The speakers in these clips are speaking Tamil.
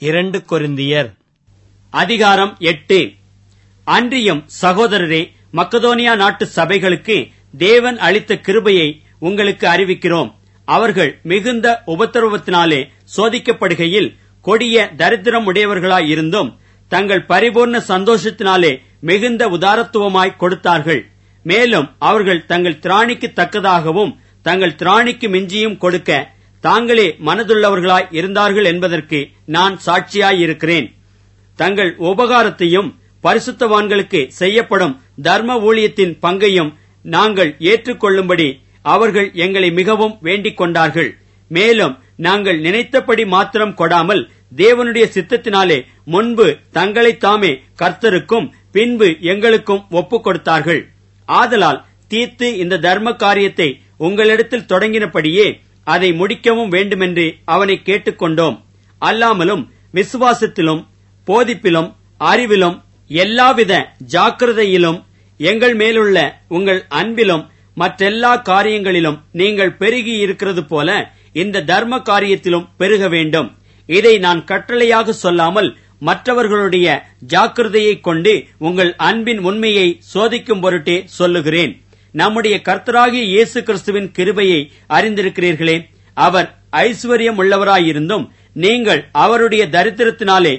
இரண்டு கொரிந்தியர் அதிகாரம் எட்டு அன்றியும் சகோதரரே மக்கதோனியா நாட்டு சபைகளுக்கு தேவன் அளித்த கிருபையை உங்களுக்கு அறிவிக்கிறோம் அவர்கள் மிகுந்த உபத்திரவத்தினாலே சோதிக்கப்படுகையில் கொடிய தரித்திரம் உடையவர்களாயிருந்தும் தங்கள் பரிபூர்ண சந்தோஷத்தினாலே மிகுந்த உதாரத்துவமாய் கொடுத்தார்கள் மேலும் அவர்கள் தங்கள் திராணிக்கு தக்கதாகவும் தங்கள் திராணிக்கு மிஞ்சியும் கொடுக்க தாங்களே மனதுள்ளவர்களாய் இருந்தார்கள் என்பதற்கு நான் சாட்சியாயிருக்கிறேன் தங்கள் உபகாரத்தையும் பரிசுத்தவான்களுக்கு செய்யப்படும் தர்ம ஊழியத்தின் பங்கையும் நாங்கள் ஏற்றுக்கொள்ளும்படி அவர்கள் எங்களை மிகவும் வேண்டிக் கொண்டார்கள் மேலும் நாங்கள் நினைத்தபடி மாத்திரம் கொடாமல் தேவனுடைய சித்தத்தினாலே முன்பு தங்களை தாமே கர்த்தருக்கும் பின்பு எங்களுக்கும் ஒப்புக் கொடுத்தார்கள் ஆதலால் தீத்து இந்த தர்ம காரியத்தை உங்களிடத்தில் தொடங்கினபடியே அதை முடிக்கவும் வேண்டுமென்று அவனை கேட்டுக்கொண்டோம் அல்லாமலும் விசுவாசத்திலும் போதிப்பிலும் அறிவிலும் எல்லாவித ஜாக்கிரதையிலும் எங்கள் மேலுள்ள உங்கள் அன்பிலும் மற்றெல்லா காரியங்களிலும் நீங்கள் பெருகி இருக்கிறது போல இந்த தர்ம காரியத்திலும் பெருக வேண்டும் இதை நான் கட்டளையாக சொல்லாமல் மற்றவர்களுடைய ஜாக்கிரதையைக் கொண்டு உங்கள் அன்பின் உண்மையை சோதிக்கும் பொருட்டே சொல்லுகிறேன் நம்முடைய கர்த்தராகிய இயேசு கிறிஸ்துவின் கிருபையை அறிந்திருக்கிறீர்களே அவர் ஐஸ்வர்யம் உள்ளவராயிருந்தும் நீங்கள் அவருடைய தரித்திரத்தினாலே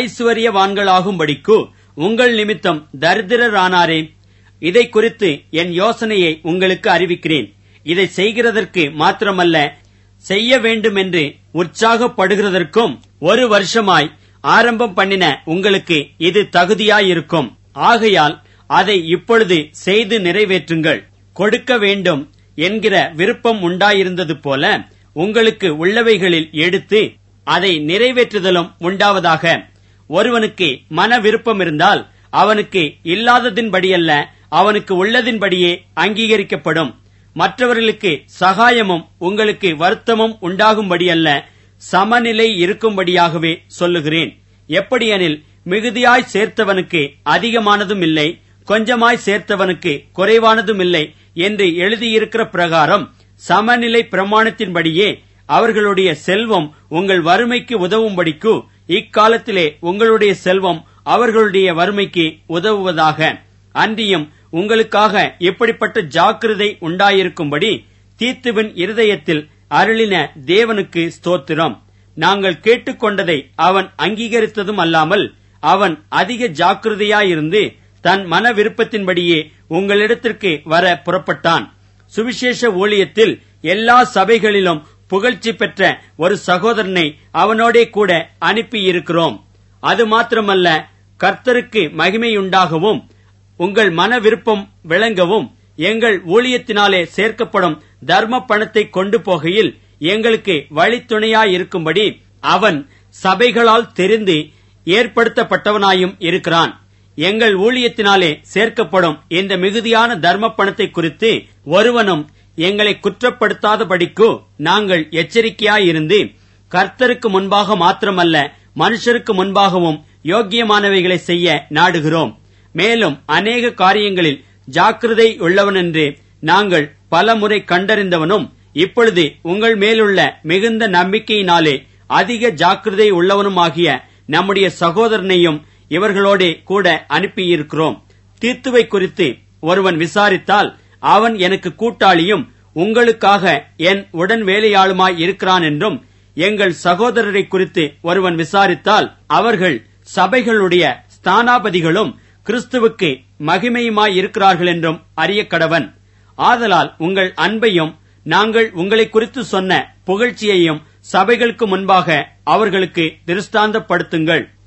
ஐஸ்வர்யவான்களாகும்படிக்கு உங்கள் நிமித்தம் தரித்திரரானாரே இதை குறித்து என் யோசனையை உங்களுக்கு அறிவிக்கிறேன் இதை செய்கிறதற்கு மாத்திரமல்ல செய்ய வேண்டும் என்று உற்சாகப்படுகிறதற்கும் ஒரு வருஷமாய் ஆரம்பம் பண்ணின உங்களுக்கு இது தகுதியாயிருக்கும் ஆகையால் அதை இப்பொழுது செய்து நிறைவேற்றுங்கள் கொடுக்க வேண்டும் என்கிற விருப்பம் உண்டாயிருந்தது போல உங்களுக்கு உள்ளவைகளில் எடுத்து அதை நிறைவேற்றுதலும் உண்டாவதாக ஒருவனுக்கு மன விருப்பம் இருந்தால் அவனுக்கு இல்லாததின்படியல்ல அவனுக்கு உள்ளதின்படியே அங்கீகரிக்கப்படும் மற்றவர்களுக்கு சகாயமும் உங்களுக்கு வருத்தமும் உண்டாகும்படியல்ல சமநிலை இருக்கும்படியாகவே சொல்லுகிறேன் எப்படியெனில் மிகுதியாய் சேர்த்தவனுக்கு அதிகமானதும் இல்லை கொஞ்சமாய் சேர்த்தவனுக்கு குறைவானதும் இல்லை என்று எழுதியிருக்கிற பிரகாரம் சமநிலை பிரமாணத்தின்படியே அவர்களுடைய செல்வம் உங்கள் வறுமைக்கு உதவும்படிக்கு இக்காலத்திலே உங்களுடைய செல்வம் அவர்களுடைய வறுமைக்கு உதவுவதாக அன்றியும் உங்களுக்காக இப்படிப்பட்ட ஜாக்கிரதை உண்டாயிருக்கும்படி தீத்துவின் இருதயத்தில் அருளின தேவனுக்கு ஸ்தோத்திரம் நாங்கள் கேட்டுக்கொண்டதை அவன் அங்கீகரித்ததும் அல்லாமல் அவன் அதிக ஜாக்கிரதையாயிருந்து தன் மன விருப்பத்தின்படியே உங்களிடத்திற்கு வர புறப்பட்டான் சுவிசேஷ ஊழியத்தில் எல்லா சபைகளிலும் புகழ்ச்சி பெற்ற ஒரு சகோதரனை அவனோடே கூட அனுப்பியிருக்கிறோம் அது மாத்திரமல்ல கர்த்தருக்கு மகிமையுண்டாகவும் உங்கள் மன விருப்பம் விளங்கவும் எங்கள் ஊழியத்தினாலே சேர்க்கப்படும் தர்ம பணத்தை கொண்டு போகையில் எங்களுக்கு வழித்துணையாயிருக்கும்படி அவன் சபைகளால் தெரிந்து ஏற்படுத்தப்பட்டவனாயும் இருக்கிறான் எங்கள் ஊழியத்தினாலே சேர்க்கப்படும் இந்த மிகுதியான தர்ம பணத்தை குறித்து ஒருவனும் எங்களை குற்றப்படுத்தாதபடிக்கு நாங்கள் எச்சரிக்கையாயிருந்து கர்த்தருக்கு முன்பாக மாத்திரமல்ல மனுஷருக்கு முன்பாகவும் யோக்கியமானவைகளை செய்ய நாடுகிறோம் மேலும் அநேக காரியங்களில் ஜாக்கிரதை உள்ளவனென்று நாங்கள் பல முறை கண்டறிந்தவனும் இப்பொழுது உங்கள் மேலுள்ள மிகுந்த நம்பிக்கையினாலே அதிக ஜாக்கிரதை உள்ளவனுமாகிய நம்முடைய சகோதரனையும் இவர்களோடே கூட அனுப்பியிருக்கிறோம் தீத்துவை குறித்து ஒருவன் விசாரித்தால் அவன் எனக்கு கூட்டாளியும் உங்களுக்காக என் உடன் வேலையாளுமாய் இருக்கிறான் என்றும் எங்கள் சகோதரரை குறித்து ஒருவன் விசாரித்தால் அவர்கள் சபைகளுடைய ஸ்தானாபதிகளும் கிறிஸ்துவுக்கு மகிமையுமாய் இருக்கிறார்கள் என்றும் அறிய கடவன் ஆதலால் உங்கள் அன்பையும் நாங்கள் உங்களை குறித்து சொன்ன புகழ்ச்சியையும் சபைகளுக்கு முன்பாக அவர்களுக்கு திருஷ்டாந்தப்படுத்துங்கள்